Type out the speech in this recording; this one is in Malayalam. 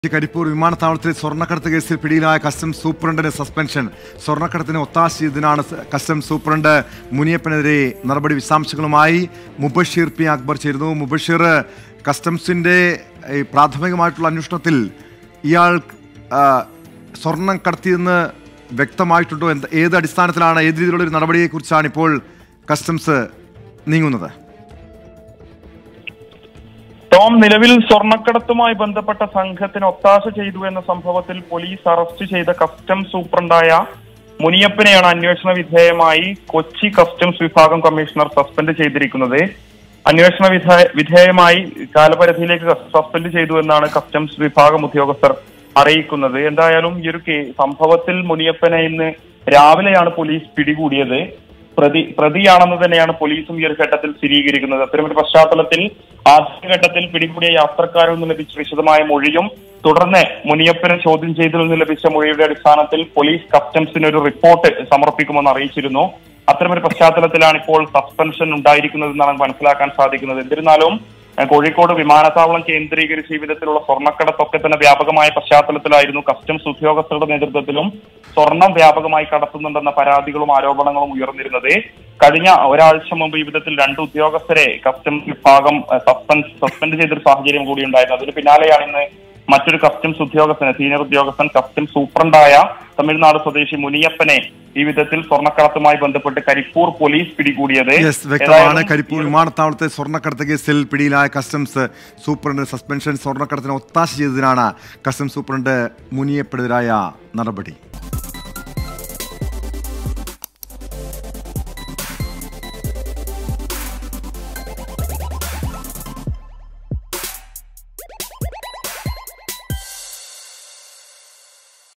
കരിപ്പൂർ വിമാനത്താവളത്തിലെ സ്വർണ്ണക്കടത്ത് കേസിൽ പിടിയിലായ കസ്റ്റംസ് സൂപ്രണ്ടിന് സസ്പെൻഷൻ സ്വർണ്ണക്കടത്തിന് ഒത്താശ ചെയ്തതിനാണ് സ- കസ്റ്റംസ് സൂപ്രണ്ട് മുനിയപ്പനെതിരെ നടപടി വിശദാംശങ്ങളുമായി മുബഷീർ പി അക്ബർ ചേരുന്നു മുബഷീർ കസ്റ്റംസിന്റെ ഈ പ്രാഥമികമായിട്ടുള്ള അന്വേഷണത്തിൽ ഇയാൾ ആ, സ്വർണം കടത്തിയെന്ന് വ്യക്തമായിട്ടുണ്ടോ എന്ത് ഏത് അടിസ്ഥാനത്തിലാണ് ഏത് രീതിയിലുള്ള ഒരു നടപടിയെക്കുറിച്ചാണ് ഇപ്പോൾ കസ്റ്റംസ് നീങ്ങുന്നത് ടോം നിലവിൽ സ്വർണ്ണക്കടത്തുമായി ബന്ധപ്പെട്ട സംഘത്തിന് ഒത്താശ ചെയ്തു എന്ന സംഭവത്തിൽ പോലീസ് അറസ്റ്റ് ചെയ്ത കസ്റ്റംസ് സൂപ്രണ്ടായ മുനിയപ്പനെയാണ് അന്വേഷണ വിധേയമായി കൊച്ചി കസ്റ്റംസ് വിഭാഗം കമ്മീഷണർ സസ്പെൻഡ് ചെയ്തിരിക്കുന്നത് അന്വേഷണ വിധേ- വിധേയമായി കാലപരിധിയിലേക്ക് സസ്പെൻഡ് ചെയ്തു എന്നാണ് കസ്റ്റംസ് വിഭാഗം ഉദ്യോഗസ്ഥർ അറിയിക്കുന്നത് എന്തായാലും ഈ ഒരു കേ- സംഭവത്തിൽ മുനിയപ്പനെ ഇന്ന് രാവിലെയാണ് പോലീസ് പിടികൂടിയത് പ്രതി പ്രതിയാണെന്ന് തന്നെയാണ് പോലീസും ഈ ഒരു ഘട്ടത്തിൽ സ്ഥിരീകരിക്കുന്നത് അത്തരമൊരു പശ്ചാത്തലത്തിൽ ആദ്യഘട്ടത്തിൽ പിടികൂടിയ യാത്രക്കാരിൽ നിന്ന് ലഭിച്ച വിശദമായ മൊഴിയും തുടർന്ന് മുനിയപ്പനെ ചോദ്യം ചെയ്തതിൽ നിന്ന് ലഭിച്ച മൊഴിയുടെ അടിസ്ഥാനത്തിൽ പോലീസ് കസ്റ്റംസിന് ഒരു റിപ്പോർട്ട് സമർപ്പിക്കുമെന്ന് അറിയിച്ചിരുന്നു അത്തരമൊരു പശ്ചാത്തലത്തിലാണ് ഇപ്പോൾ സസ്പെൻഷൻ ഉണ്ടായിരിക്കുന്നതെന്നാണ് മനസ്സിലാക്കാൻ സാധിക്കുന്നത് എന്നിരുന്നാലും ഏഹ് കോഴിക്കോട് വിമാനത്താവളം കേന്ദ്രീകരിച്ച് ഈ വിധത്തിലുള്ള സ്വർണ്ണക്കടത്തൊക്കെ തന്നെ വ്യാപകമായ പശ്ചാത്തലത്തിലായിരുന്നു കസ്റ്റംസ് ഉദ്യോഗസ്ഥരുടെ നേതൃത്വത്തിലും സ്വർണം വ്യാപകമായി കടത്തുന്നുണ്ടെന്ന പരാതികളും ആരോപണങ്ങളും ഉയർന്നിരുന്നത് കഴിഞ്ഞ ഒരാഴ്ച മുമ്പ് ഈ വിധത്തിൽ രണ്ട് ഉദ്യോഗസ്ഥരെ കസ്റ്റംസ് വിഭാഗം ഏഹ് സസ്പെൻഡ് സസ്പെൻഡ് ചെയ്തൊരു സാഹചര്യം കൂടി ഉണ്ടായിരുന്നു അതിന് പിന്നാലെയാണ് ഇന്ന് മറ്റൊരു കസ്റ്റംസ് ഉദ്യോഗസ്ഥനെ സീനിയർ ഉദ്യോഗസ്ഥൻ കസ്റ്റംസ് സൂപ്രണ്ടായ തമിഴ്നാട് സ്വദേശി മുനിയപ്പനെ ഈ വിധത്തിൽ സ്വർണ്ണക്കടത്തുമായി ബന്ധപ്പെട്ട് കരിപ്പൂർ പോലീസ് പിടികൂടിയത് യെസ് വ്യക്തമാണ് ഏതായാലും കരിപ്പൂർ ഈ ഒരു വിമാനത്താവളത്തെ സ്വർണ്ണക്കടത്ത് കേസിൽ പിടിയിലായ കസ്റ്റംസ് സൂപ്രണ്ട് സസ്പെൻഷൻ സ്വർണ്ണക്കടത്തിന് ഒത്താശ ചെയ്തതിനാണ് കസ്റ്റംസ് സൂപ്രണ്ട് മുനിയപ്പെടുതലായ നടപടി